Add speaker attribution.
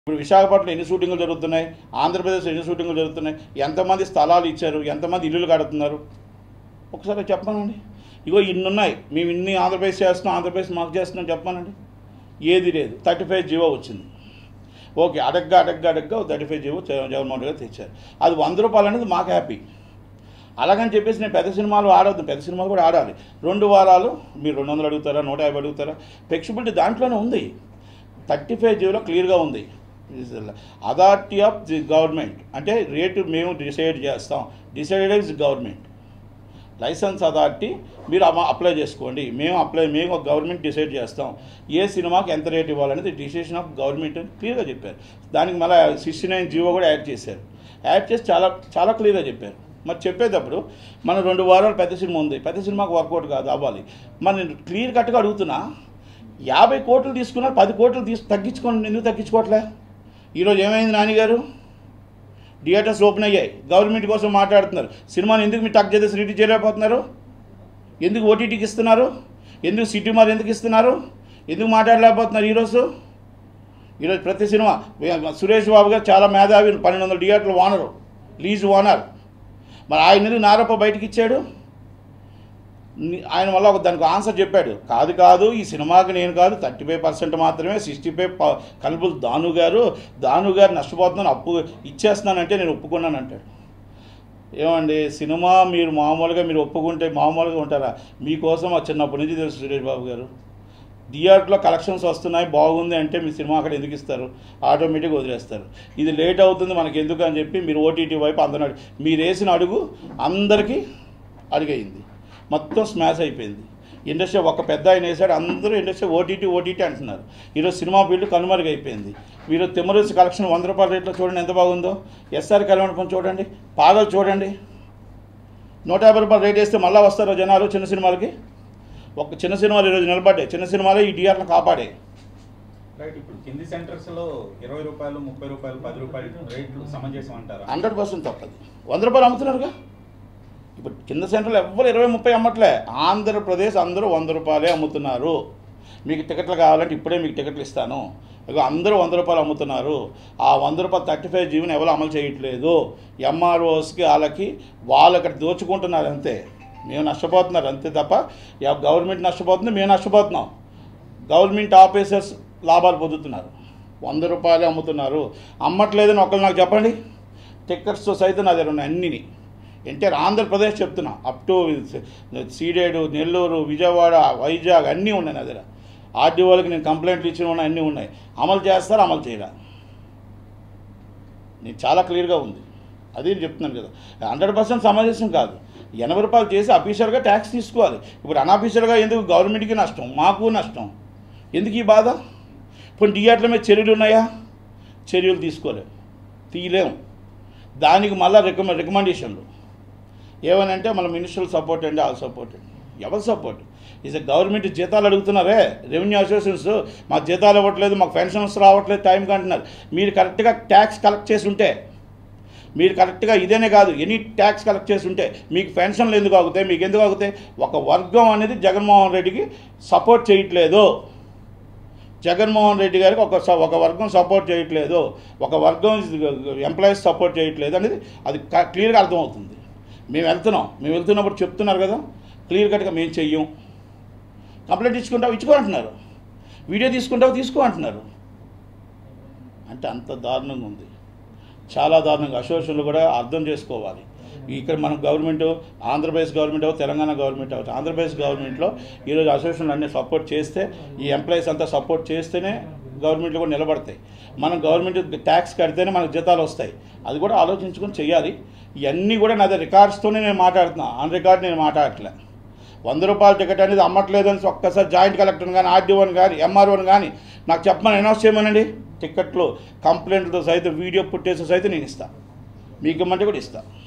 Speaker 1: ఇప్పుడు విశాఖపట్నం ఎన్ని షూటింగ్లు జరుగుతున్నాయి ఆంధ్రప్రదేశ్ ఎన్ని షూటింగ్లు జరుగుతున్నాయి ఎంతమంది స్థలాలు ఇచ్చారు ఎంతమంది ఇల్లులు కడుతున్నారు ఒకసారి చెప్పానండి ఇగో ఇన్ని ఉన్నాయి మేము ఇన్ని ఆంధ్రప్రదేశ్ చేస్తున్నాం ఆంధ్రప్రదేశ్ మాకు చేస్తున్నాం చెప్పానండి ఏది లేదు థర్టీ ఫైవ్ జీవో వచ్చింది ఓకే అడగ్గా అడగ్గా అడగ్గా థర్టీ ఫైవ్ జీవో జగన్మోహన్ గారు తెచ్చారు అది వంద రూపాయలు అనేది మాకు హ్యాపీ అలాగని చెప్పేసి నేను పెద్ద సినిమాలు ఆడొద్దు పెద్ద సినిమాలు కూడా ఆడాలి రెండు వారాలు మీరు రెండు వందలు అడుగుతారా నూట యాభై అడుగుతారా ఫ్లెక్సిబిలిటీ దాంట్లోనే ఉంది థర్టీ ఫైవ్ జీవోలో క్లియర్గా ఉంది అథారిటీ ఆఫ్ ది గవర్నమెంట్ అంటే రేటు మేము డిసైడ్ చేస్తాం decided is government license authority మీరు అమ- అప్లై చేసుకోండి మేము అప్లై మేము గవర్నమెంట్ డిసైడ్ చేస్తాం ఏ సినిమాకి ఎంత రేట్ ఇవ్వాలనేది డిసిషన్ ఆఫ్ గవర్నమెంట్ అని క్లియర్గా చెప్పారు దానికి మళ్ళీ సిక్స్టీ నైన్ జీవో కూడా యాడ్ చేశారు యాడ్ చేసి చాలా చాలా క్లియర్గా చెప్పారు మరి చెప్పేటప్పుడు మనం రెండు వారాలు పెద్ద సినిమా ఉంది పెద్ద సినిమాకి వర్కౌట్ కాదు అవ్వాలి మరి నేను క్లియర్ కట్గా అడుగుతున్నా యాభై కోట్లు తీసుకున్నారు పది కోట్లు తీసు తగ్గించుకోండి ఎందుకు తగ్గించుకోవట్లే ఈరోజు ఏమైంది నానిగారు థియేటర్స్ ఓపెన్ అయ్యాయి గవర్నమెంట్ కోసం మాట్లాడుతున్నారు సినిమాని ఎందుకు మీరు టక్ చేసి రిలీజ్ చేయలేకపోతున్నారు ఎందుకు ఓటీటీకి ఇస్తున్నారు ఎందుకు సిటీ మార్ ఎందుకు ఇస్తున్నారు ఎందుకు మాట్లాడలేకపోతున్నారు ఈరోజు ఈరోజు ప్రతి సినిమా సురేష్ బాబు గారు చాలా మేధావి పన్నెండు వందల థియేటర్లు ఓనరు లీజ్ ఓనర్ మరి ఆయన ఎందుకు నారప్ప బయటికి ఇచ్చాడు ని- ఆయన వల్ల ఒక దానికి ఆన్సర్ చెప్పాడు కాదు కాదు ఈ సినిమాకి నేను కాదు థర్టీ ఫైవ్ పర్సెంట్ మాత్రమే సిక్స్టీ ఫైవ్ కలుపులు దాను గారు దాను గారు నష్టపోతున్నాను అప్పు ఇచ్చేస్తున్నానంటే నేను ఒప్పుకున్నాను అంటాడు ఏమండి సినిమా మీరు మామూలుగా మీరు ఒప్పుకుంటే మామూలుగా ఉంటారా మీకోసం ఆ చిన్నప్పటి నుంచి తెలుసు సురేష్ బాబు గారు థియేటర్లో కలెక్షన్స్ వస్తున్నాయి బాగుంది అంటే మీ సినిమా అక్కడ ఎందుకు ఇస్తారు ఆటోమేటిక్గా వదిలేస్తారు ఇది లేట్ అవుతుంది మనకి ఎందుకు అని చెప్పి మీరు ఓటీటీ వైపు అందరూ అడుగు మీరు వేసిన అడుగు అందరికీ అడిగయింది మొత్తం స్మాష్ అయిపోయింది ఇండస్ట్రీ ఒక పెద్ద ఆయన వేసాడు అందరూ ఇండస్ట్రీ ఓటీటీ ఓటీటీ అంటున్నారు ఈరోజు సినిమా ఫీల్డ్ కనుమరుగైపోయింది మీరు తిమ్మరసి కలెక్షన్ వంద రూపాయల రేట్లో చూడండి ఎంత బాగుందో ఎస్ఆర్ కళ్యాణం చూడండి పాగలు చూడండి నూట యాభై రూపాయలు రేట్ వేస్తే మళ్ళీ వస్తారో జనాలు చిన్న సినిమాలకి ఒక చిన్న సినిమాలు ఈరోజు నిలబడ్డాయి చిన్న సినిమాలే ఈ థియేటర్లు కాపాడే
Speaker 2: రైట్ ఇప్పుడు కింది సెంటర్స్ లో ఇరవై రూపాయలు ముప్పై రూపాయలు పది రూపాయలు రేట్లు సమంజసం అంటారా
Speaker 1: హండ్రెడ్ పర్సెంట్ తప్పదు వంద రూపాయలు అమ్ముతున్నారుగా ఇప్పుడు కింద సెంటర్లో ఎవ్వరు ఇరవై ముప్పై అమ్మట్లే ఆంధ్రప్రదేశ్ అందరూ వంద రూపాయలే అమ్ముతున్నారు మీకు టికెట్లు కావాలంటే ఇప్పుడే మీకు టికెట్లు ఇస్తాను ఇక అందరూ వంద రూపాయలు అమ్ముతున్నారు ఆ వంద రూపాయలు థర్టీ ఫైవ్ జీవోని ఎవరు అమలు చేయట్లేదు ఎంఆర్ఓస్కి వాళ్ళకి వాళ్ళు అక్కడ దోచుకుంటున్నారు అంతే మేము నష్టపోతున్నారు అంతే తప్ప ఎవ- గవర్నమెంట్ నష్టపోతుంది మేము నష్టపోతున్నాం గవర్నమెంట్ ఆఫీసర్స్ లాభాలు పొందుతున్నారు వంద రూపాయలే అమ్ముతున్నారు అమ్మట్లేదని ఒకళ్ళు నాకు చెప్పండి టిక్కర్స్ సైతం నా దగ్గర ఉన్నాయి అన్నిని ఎన్టీఆర్ ఆంధ్రప్రదేశ్ చెప్తున్నా అప్ టు సీడేడు నెల్లూరు విజయవాడ వైజాగ్ అన్నీ ఉన్నాయి నా దగ్గర ఆర్డీఓలకి నేను కంప్లైంట్లు ఇచ్చిన ఉన్నాయి అన్నీ ఉన్నాయి అమలు చేస్తారు అమలు చేయరా నేను చాలా క్లియర్గా ఉంది అది నేను చెప్తున్నాను కదా హండ్రెడ్ పర్సెంట్ సమంజసం కాదు ఎనభై రూపాయలు చేసి అఫీషియల్గా ట్యాక్స్ తీసుకోవాలి ఇప్పుడు అన్అఫీషియల్గా ఎందుకు గవర్నమెంట్కి నష్టం మాకు నష్టం ఎందుకు ఈ బాధ ఇప్పుడు థియేటర్ల మీద చర్యలు ఉన్నాయా చర్యలు తీసుకోలేము తీయలేము దానికి మళ్ళీ రికమెండ్ రికమెండేషన్లు ఏమనంటే మన మినిస్టర్ సపోర్ట్ అండి ఆల్ సపోర్ట్ అండి ఎవరు సపోర్ట్ ఇస్ గవర్నమెంట్ జీతాలు అడుగుతున్నారే రెవెన్యూ అసోసియేషన్స్ మాకు జీతాలు ఇవ్వట్లేదు మాకు పెన్షన్స్ రావట్లేదు టైంకి అంటున్నారు మీరు కరెక్ట్గా ట్యాక్స్ కలెక్ట్ చేసి ఉంటే మీరు కరెక్ట్గా ఇదేనే కాదు ఎనీ ట్యాక్స్ కలెక్ట్ చేసి ఉంటే మీకు పెన్షన్లు ఎందుకు ఆగుతాయి మీకు ఎందుకు ఆగుతాయి ఒక వర్గం అనేది జగన్మోహన్ రెడ్డికి సపోర్ట్ చేయట్లేదు జగన్మోహన్ రెడ్డి గారికి ఒక స- ఒక వర్గం సపోర్ట్ చేయట్లేదు ఒక వర్గం ఎంప్లాయీస్ సపోర్ట్ చేయట్లేదు అనేది అది క- క్లియర్గా అర్థమవుతుంది మేము వెళ్తున్నాం మేము వెళ్తున్నప్పుడు చెప్తున్నారు కదా క్లియర్ కట్గా మేము చెయ్యం కంప్లైంట్ ఇచ్చుకుంటావు ఇచ్చుకో అంటున్నారు వీడియో తీసుకుంటావు తీసుకో అంటున్నారు అంటే అంత దారుణంగా ఉంది చాలా దారుణంగా అసోసియేషన్లు కూడా అర్థం చేసుకోవాలి ఇక్కడ మనం గవర్నమెంట్ ఆంధ్రప్రదేశ్ గవర్నమెంట్ అవ్వ తెలంగాణ గవర్నమెంట్ అవ్వచ్చు ఆంధ్రప్రదేశ్ గవర్నమెంట్లో ఈరోజు అసోసియేషన్లు అన్ని సపోర్ట్ చేస్తే ఈ ఎంప్లాయీస్ అంతా సపోర్ట్ చేస్తేనే గవర్నమెంట్లో కూడా నిలబడతాయి మనం గవర్నమెంట్ ట్యాక్స్ కడితేనే మనకు జీతాలు వస్తాయి అది కూడా ఆలోచించుకొని చేయాలి ఇవన్నీ కూడా నా దగ్గర రికార్డ్స్తోనే నేను మాట్లాడుతున్నా ఆన్ రికార్డ్ నేను మాట్లాడట్లే వంద రూపాయల టికెట్ అనేది అమ్మట్లేదని ఒక్కసారి జాయింట్ కలెక్టర్ని కానీ ఆర్డీఓని కానీ ఎంఆర్ఓని కానీ నాకు చెప్పమని అనౌన్స్ చేయమనండి టికెట్లు కంప్లైంట్లతో సైతం వీడియో పుట్టేసి సైతం నేను ఇస్తాను మీకు ఇమ్మంటే కూడా ఇస్తాను